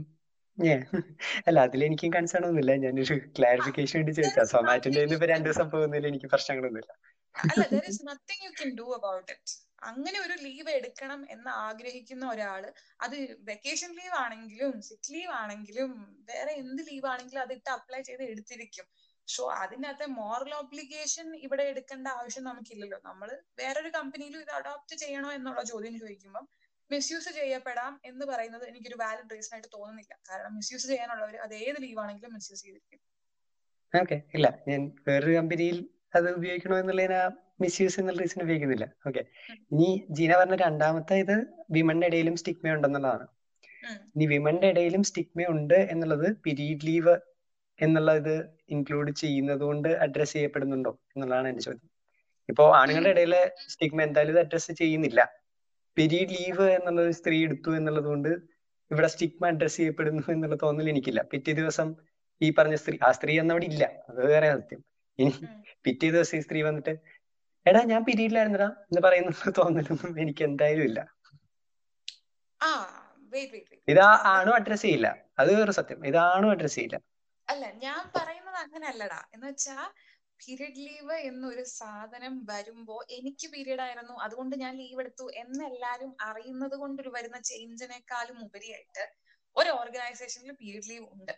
ഏ അല്ല അതിൽ എനിക്കും കൺസേൺ ഒന്നുമില്ല ഞാനൊരു ക്ലാരിഫിക്കേഷൻ വേണ്ടി ചോദിച്ചാ സൊമാറ്റോന്റെ ഇപ്പൊ രണ്ടു ദിവസം പോകുന്നതിൽ എനിക്ക് പ്രശ്നങ്ങളൊന്നുമില്ല അല്ല there is nothing you can do about it അങ്ങനെ ഒരു ലീവ് എടുക്കണം എന്ന് ആഗ്രഹിക്കുന്ന ഒരാള് അത് വെക്കേഷൻ ലീവ് ആണെങ്കിലും സിക്ക് ലീവ് ആണെങ്കിലും വേറെ എന്ത് ലീവ് ആണെങ്കിലും അത് ഇട്ട് അപ്ലൈ ചെയ്ത് എടുത്തിരിക്കും സോ അതിനകത്തെ മോറൽ ഓബ്ലിഗേഷൻ ഇവിടെ എടുക്കേണ്ട ആവശ്യം നമുക്കില്ലല്ലോ നമ്മൾ വേറൊരു കമ്പനിയിലും ഇത് അഡോപ്റ്റ് ചെയ്യണോ എന്നുള്ള ചോദ്യം ചോദിക്കുമ്പോൾ മിസ്യൂസ് ചെയ്യപ്പെടാം എന്ന് പറയുന്നത് എനിക്കൊരു വാലിഡ് റീസൺ ആയിട്ട് തോന്നുന്നില്ല കാരണം മിസ്യൂസ് ചെയ്യാനുള്ളവർ അത് ഏത് ലീവ് ആണെങ്കിലും മിസ്യൂസ് ചെയ്തിരിക്കും ഓക്കെ ഇല്ല ഞാൻ വേറൊരു കമ്പനിയിൽ അത് ഉപയോഗിക്കണോ എന്നുള്ളതിന് ആ മിസ്യൂസ് എന്നുള്ള റീസൺ ഉപയോഗിക്കുന്നില്ല ഓക്കെ ഇനി ജീന പറഞ്ഞ രണ്ടാമത്തെ ഇത് വിമന്റെ ഇടയിലും സ്റ്റിഗ്മ ഉണ്ടെന്നുള്ളതാണ് ഉം. ഇനി വിമന്റെ ഇടയിലും സ്റ്റിഗ്മ ഉണ്ട് എന്നുള്ളത് പീരീഡ് ലീവ് എന്നുള്ള ഇത് ഇൻക്ലൂഡ് ചെയ്യുന്നത് കൊണ്ട് അഡ്രസ് ചെയ്യപ്പെടുന്നുണ്ടോ എന്നുള്ളതാണ് എന്റെ ചോദ്യം ഇപ്പോ ആണുങ്ങളുടെ ഇടയിലെ സ്റ്റിഗ്മ എന്തായാലും ഇത് അഡ്രസ് ചെയ്യുന്നില്ല പീരീഡ് ലീവ് എന്നുള്ളത് സ്ത്രീ എടുത്തു എന്നുള്ളത് കൊണ്ട് ഇവിടെ സ്റ്റിഗ്മ അഡ്രസ് ചെയ്യപ്പെടുന്നു എന്നുള്ള തോന്നൽ എനിക്കില്ല പിറ്റേ ദിവസം ഈ പറഞ്ഞ സ്ത്രീ ആ സ്ത്രീ എന്നവിടെ ഇല്ല അത് വേറെ സത്യം ഇനി ഉം. പിറ്റേ ദിവസം ഈ സ്ത്രീ വന്നിട്ട് എടാ ഞാൻ പീരീഡിലായിരുന്നടാ എന്ന് പറയുന്ന തോന്നലൊന്നും എനിക്ക് എന്തായാലും ഇല്ല ആ വെയിറ്റ് വെയിറ്റ് ഇത് ആ ആണും അഡ്രസ് ചെയ്യില്ല അത് വേറെ സത്യം ഇത് ആണും അഡ്രസ് ചെയ്യില്ല അല്ല ഞാൻ പറയുന്നത് അങ്ങനെയല്ലടാ എന്ന് വെച്ചാ പീരിയഡ് ലീവ് എന്നൊരു സാധനം വരുമ്പോ എനിക്ക് പീരിയഡ് ആയിരുന്നു അതുകൊണ്ട് ഞാൻ ലീവ് എടുത്തു എന്ന് എല്ലാരും അറിയുന്നത് കൊണ്ട് ഒരു വരുന്ന ചേഞ്ചിനേക്കാളും ഉപരിയായിട്ട് ഒരു ഓർഗനൈസേഷനിൽ പീരിയഡ് ലീവ് ഉണ്ട്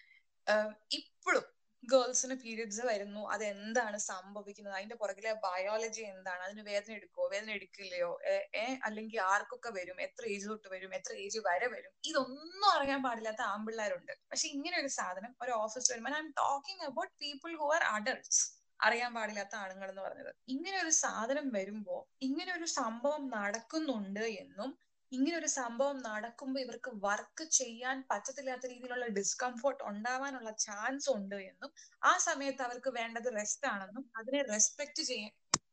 ഇപ്പോഴും ഗേൾസിന് പീരിയഡ്സ് വരുന്നു അത് എന്താണ് സംഭവിക്കുന്നത് അതിന്റെ പുറകിലെ ബയോളജി എന്താണ് അതിന് വേദന എടുക്കുവോ വേദന എടുക്കില്ലയോ ഏ- ഏ അല്ലെങ്കിൽ ആർക്കൊക്കെ വരും എത്ര ഏജ് തൊട്ട് വരും എത്ര ഏജ് വരെ വരും ഇതൊന്നും അറിയാൻ പാടില്ലാത്ത ആമ്പിള്ളേരുണ്ട് പക്ഷെ ഇങ്ങനെ ഒരു സാധനം ഒരു ഓഫീസ് വരുമ്പോൾ I'm talking about people who are adults അറിയാൻ പാടില്ലാത്ത ആണുങ്ങൾ എന്ന് പറഞ്ഞത് ഇങ്ങനെ ഒരു സാധനം വരുമ്പോ ഇങ്ങനെ ഒരു സംഭവം നടക്കുന്നുണ്ട് എന്നും ഇങ്ങനെ ഒരു സംഭവം നടക്കുമ്പോൾ ഇവർക്ക് വർക്ക് ചെയ്യാൻ പറ്റത്തില്ലാത്ത രീതിയിലുള്ള ഡിസ്കംഫോർട്ട് ഉണ്ടാവാനുള്ള ചാൻസ് ഉണ്ട് എന്നും ആ സമയത്ത് അവർക്ക് വേണ്ടത് റെസ്റ്റ് ആണെന്നും അതിനെ റെസ്പെക്ട് ചെയ്യാൻ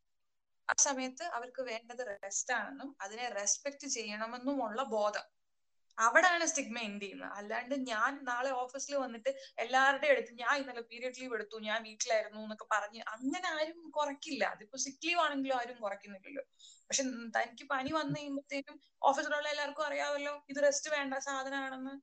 ആ സമയത്ത് അവർക്ക് വേണ്ടത് റെസ്റ്റ് ആണെന്നും അതിനെ റെസ്പെക്ട് ചെയ്യണമെന്നുമുള്ള ബോധം അവിടാണ് സ്റ്റിഗ്മ എൻഡ് ചെയ്യുന്നത് അല്ലാണ്ട് ഞാൻ നാളെ ഓഫീസിൽ വന്നിട്ട് എല്ലാവരുടെയും അടുത്ത് ഞാൻ ഇന്നലെ പീരിയഡ് ലീവ് എടുത്തു ഞാൻ വീട്ടിലായിരുന്നു എന്നൊക്കെ പറഞ്ഞ് അങ്ങനെ ആരും കുറയ്ക്കില്ല അതിപ്പോ സിക്ക് ലീവ് ആണെങ്കിലും ആരും കുറയ്ക്കുന്നില്ലല്ലോ പക്ഷെ ഉം തനിക്ക് പനി വന്നു കഴിയുമ്പോഴത്തേക്കും ഓഫീസിലുള്ള എല്ലാവർക്കും അറിയാമല്ലോ ഇത് റെസ്റ്റ് വേണ്ട സാധനമാണെന്ന്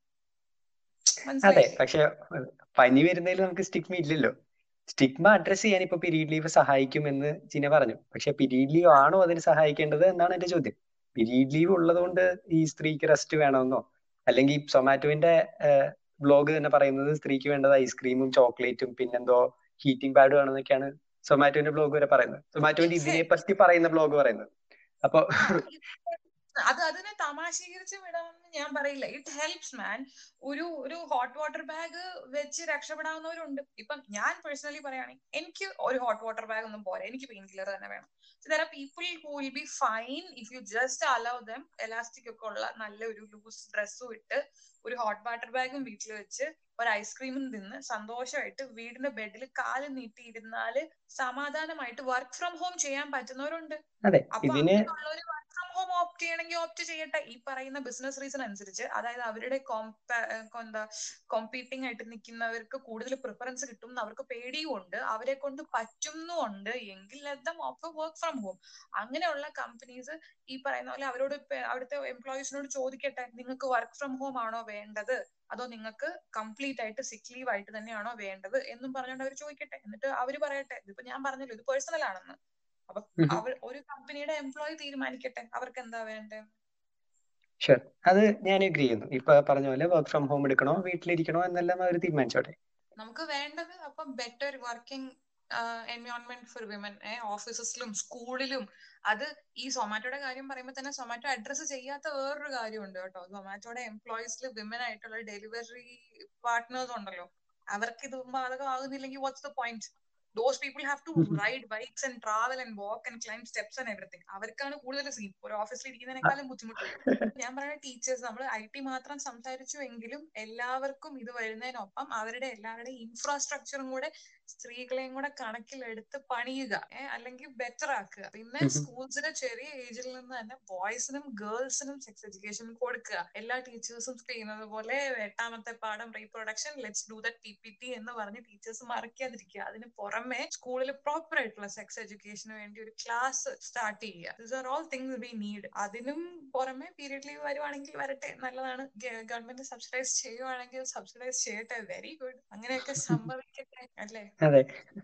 അതെ മനസ്സിലായില്ലേ പക്ഷെ പനി വരുന്നതിൽ നമുക്ക് സ്റ്റിഗ്മ ഇല്ലല്ലോ സ്റ്റിഗ്മ അഡ്രസ് ചെയ്യാൻ ഇപ്പൊ പീരീഡ് ലീവ് സഹായിക്കുമെന്ന് ചിന പറഞ്ഞു പക്ഷെ പീരീഡ് ലീവ് ആണോ അതിന് സഹായിക്കേണ്ടത് എന്നാണ് എന്റെ ചോദ്യം പീരീഡ് ലീവ് ഉള്ളത് കൊണ്ട് ഈ സ്ത്രീക്ക് റെസ്റ്റ് വേണമെന്നോ അല്ലെങ്കിൽ സൊമാറ്റോവിന്റെ ബ്ലോഗ് തന്നെ പറയുന്നത് സ്ത്രീക്ക് വേണ്ടത് ഐസ്ക്രീമും ചോക്ലേറ്റും പിന്നെന്തോ ഹീറ്റിംഗ് പാഡും ആണെന്നൊക്കെയാണ് സൊമാറ്റോവിന്റെ ബ്ലോഗ് വരെ പറയുന്നത് സൊമാറ്റോവിന്റെ ഇതിനെ പറ്റി പറയുന്ന ബ്ലോഗ് പറയുന്നത് അപ്പൊ ആ, ഇത് അത് അതിനെ തമാശീകരിച്ച് വിടാമെന്ന് ഞാൻ പറയില്ല ഇറ്റ് ഹെൽപ്സ് മാൻ ഒരു ഒരു ഹോട്ട് വാട്ടർ ബാഗ് വെച്ച് രക്ഷപ്പെടാവുന്നവരുണ്ട് ഇപ്പം ഞാൻ പേഴ്സണലി പറയുകയാണെങ്കിൽ എനിക്ക് ഒരു ഹോട്ട് വാട്ടർ ബാഗ് ഒന്നും പോരാ എനിക്ക് പെയിൻ കില്ലർ തന്നെ വേണം there are people who will be fine if you just allow them elastic ഒക്കെ ഉള്ള നല്ല ഒരു ലൂസ് ഡ്രസ്സും ഇട്ട് ഒരു ഹോട്ട് വാട്ടർ ബാഗും വീട്ടിൽ വെച്ച് ഒരു ഐസ്ക്രീമും തിന്ന് സന്തോഷമായിട്ട് വീടിന്റെ ബെഡിൽ കാല് നീട്ടിയിരുന്നാല് സമാധാനമായിട്ട് വർക്ക് ഫ്രം ഹോം ചെയ്യാൻ പറ്റുന്നവരുണ്ട് അതെ അപ്പൊ ഇതിന് അങ്ങനെയുള്ളവര് വർക്ക് ഫ്രം ഹോം ഓപ്റ്റ് ചെയ്യണമെങ്കിൽ ഓപ്റ്റ് ചെയ്യട്ടെ ഈ പറയുന്ന ബിസിനസ് റീസൺ അനുസരിച്ച് അതായത് അവരുടെ കോമ്പ- ഏർ എന്താ കോമ്പീറ്റിംഗ് ആയിട്ട് നിൽക്കുന്നവർക്ക് കൂടുതൽ പ്രിഫറൻസ് കിട്ടും എന്ന് അവർക്ക് പേടിയും ഉണ്ട് അവരെ കൊണ്ട് പറ്റുന്നുണ്ട് എങ്കിൽ ലം ഓഫ് വർക്ക് ഫ്രം ഹോം അങ്ങനെയുള്ള കമ്പനീസ് ഈ പറയുന്ന പോലെ അവരോട് ഇപ്പൊ അവിടുത്തെ എംപ്ലോയീസിനോട് ചോദിക്കട്ടെ നിങ്ങൾക്ക് വർക്ക് ഫ്രം ഹോം ആണോ വേണ്ടത് അതോ നിങ്ങൾക്ക് കംപ്ലീറ്റ് ആയിട്ട് സിക്ക് ലീവ് ആയിട്ട് തന്നെയാണോ വേണ്ടത് എന്നും പറഞ്ഞുകൊണ്ട് അവർ ചോദിക്കട്ടെ എന്നിട്ട് അവര് പറയട്ടെ ഇതിപ്പോ ഞാൻ പറഞ്ഞല്ലോ ഇത് പേഴ്സണൽ ആണെന്ന് അപ്പൊ അവർ ഒരു കമ്പനിയുടെ എംപ്ലോയി തീരുമാനിക്കട്ടെ അവർക്ക് എന്താ വേണ്ടത് ഷുവർ അത് ഞാൻ അഗ്രി ചെയ്യുന്നു ഇപ്പൊ പറഞ്ഞ പോലെ വർക്ക് ഫ്രം ഹോം എടുക്കണോ വീട്ടിലിരിക്കണോ എന്നെല്ലാം അവർ തീരുമാനിച്ചോട്ടെ നമുക്ക് വേണ്ടത് അപ്പം better working environment for women ഓഫീസസിലും സ്കൂളിലും അത് ഈ സൊമാറ്റോയുടെ കാര്യം പറയുമ്പോൾ തന്നെ സൊമാറ്റോ അഡ്രസ്സ് ചെയ്യാത്ത വേറൊരു കാര്യമുണ്ട് കേട്ടോ സൊമാറ്റോയുടെ എംപ്ലോയീസിൽ വിമൻ ആയിട്ടുള്ള ഡെലിവറി പാർട്ട്നേഴ്സ് ഉണ്ടല്ലോ അവർക്ക് ഇത് ബാധകമാകുന്നില്ലെങ്കിൽ what's the point those people have to ride bikes and travel and walk and climb steps and everything അവർക്കാണ് കൂടുതൽ സീൻ ഒരു ഓഫീസിൽ ഇരിക്കുന്നതിനേക്കാളും ബുദ്ധിമുട്ട് ഞാൻ പറയുന്ന ടീച്ചേഴ്സ് നമ്മൾ ഐ ടി മാത്രം സംസാരിച്ചു എങ്കിലും എല്ലാവർക്കും ഇത് വരുന്നതിനൊപ്പം അവരുടെ എല്ലാവരുടെയും ഇൻഫ്രാസ്ട്രക്ചറും കൂടെ സ്ത്രീകളെയും കൂടെ കണക്കിലെടുത്ത് പണിയുക ഏഹ് അല്ലെങ്കിൽ ബെറ്റർ ആക്കുക പിന്നെ സ്കൂൾസിന്റെ ചെറിയ ഏജിൽ നിന്ന് തന്നെ ബോയ്സിനും ഗേൾസിനും സെക്സ് എഡ്യൂക്കേഷൻ കൊടുക്കുക എല്ലാ ടീച്ചേഴ്സും ചെയ്യുന്നത് പോലെ എട്ടാമത്തെ പാഠം reproduction let's do the T P T എന്ന് പറഞ്ഞ് ടീച്ചേഴ്സ് മറക്കാതിരിക്കുക അതിന് പുറമെ സ്കൂളിൽ പ്രോപ്പർ ആയിട്ടുള്ള സെക്സ് എഡ്യൂക്കേഷന് വേണ്ടി ഒരു ക്ലാസ് സ്റ്റാർട്ട് ചെയ്യുക this are all things we need അതിനും പുറമെ പീരിയഡ് ലീവ് വരുവാണെങ്കിൽ വരട്ടെ നല്ലതാണ് ഗവൺമെന്റ് സബ്സിഡൈസ് ചെയ്യുവാണെങ്കിൽ സബ്സിഡൈസ് ചെയ്യട്ടെ വെരി ഗുഡ് അങ്ങനെയൊക്കെ സംഭവിക്കട്ടെ അല്ലേ അതെ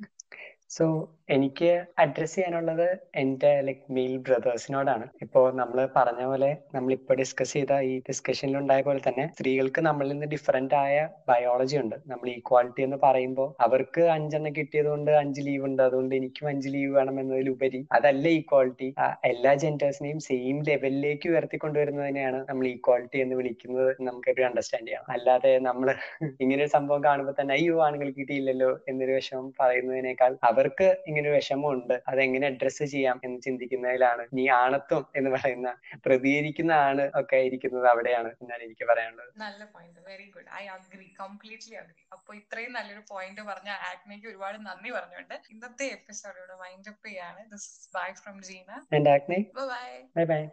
സോ എനിക്ക് അഡ്രസ് ചെയ്യാനുള്ളത് എന്റെ ലൈക് മെയിൽ ബ്രദേഴ്സിനോടാണ് ഇപ്പോ നമ്മൾ പറഞ്ഞ പോലെ നമ്മൾ ഇപ്പൊ ഡിസ്കസ് ചെയ്ത ഈ ഡിസ്കഷനിൽ ഉണ്ടായ പോലെ തന്നെ സ്ത്രീകൾക്ക് നമ്മളിൽ നിന്ന് ഡിഫറെന്റ് ആയ ബയോളജി ഉണ്ട് നമ്മൾ ഈക്വാളിറ്റി എന്ന് പറയുമ്പോൾ അവർക്ക് അഞ്ചെണ്ണം കിട്ടിയത് കൊണ്ട് അഞ്ച് ലീവ് ഉണ്ട് അതുകൊണ്ട് എനിക്കും അഞ്ച് ലീവ് വേണം എന്നതിലുപരി അതല്ല ഈക്വാളിറ്റി എല്ലാ ജെൻഡേഴ്സിനെയും സെയിം ലെവലിലേക്ക് ഉയർത്തിക്കൊണ്ടുവരുന്നതിനെയാണ് നമ്മൾ ഈക്വാളിറ്റി എന്ന് വിളിക്കുന്നത് നമുക്ക് എപ്പോഴും അണ്ടർസ്റ്റാൻഡ് ചെയ്യണം അല്ലാതെ നമ്മൾ ഇങ്ങനെ ഒരു സംഭവം കാണുമ്പോൾ തന്നെ അയ്യോ ആണുങ്ങൾക്ക് കിട്ടിയില്ലല്ലോ എന്നൊരു വിഷമം പറയുന്നതിനേക്കാൾ അവർക്ക് ഇങ്ങനെ ഒരു വിഷമം ഉണ്ട് അതെങ്ങനെ അഡ്രസ്സ് ചെയ്യാം എന്ന് ചിന്തിക്കുന്നതിലാണ് നീ ആണത്വം എന്ന് പറയുന്ന പ്രതികരിക്കുന്ന ആണ് ഒക്കെ ഇരിക്കുന്നത് അവിടെയാണ് എന്നാണ് എനിക്ക് പറയാനുള്ളത് നല്ല point very good I agree completely agree അപ്പൊ ഇത്രയും നല്ലൊരു പോയിന്റ് പറഞ്ഞ ആക്നയ്ക്ക് ഒരുപാട് നന്ദി പറഞ്ഞുകൊണ്ട് ഇന്നത്തെ എപ്പിസോഡോട് വൈൻഡ് അപ്പ് ചെയ്യാണ് this bye from Gina and Agni bye bye bye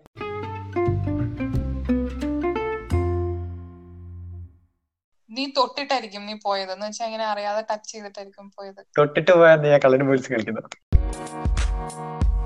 നീ തൊട്ടിട്ടായിരിക്കും നീ പോയത് എന്ന് വെച്ചാൽ ഇങ്ങനെ അറിയാതെ ടച്ച് ചെയ്തിട്ടായിരിക്കും പോയത് തൊട്ടിട്ട് പോയാൽ ഞാൻ കള്ളന് പോലീസ് കളിക്കുന്നു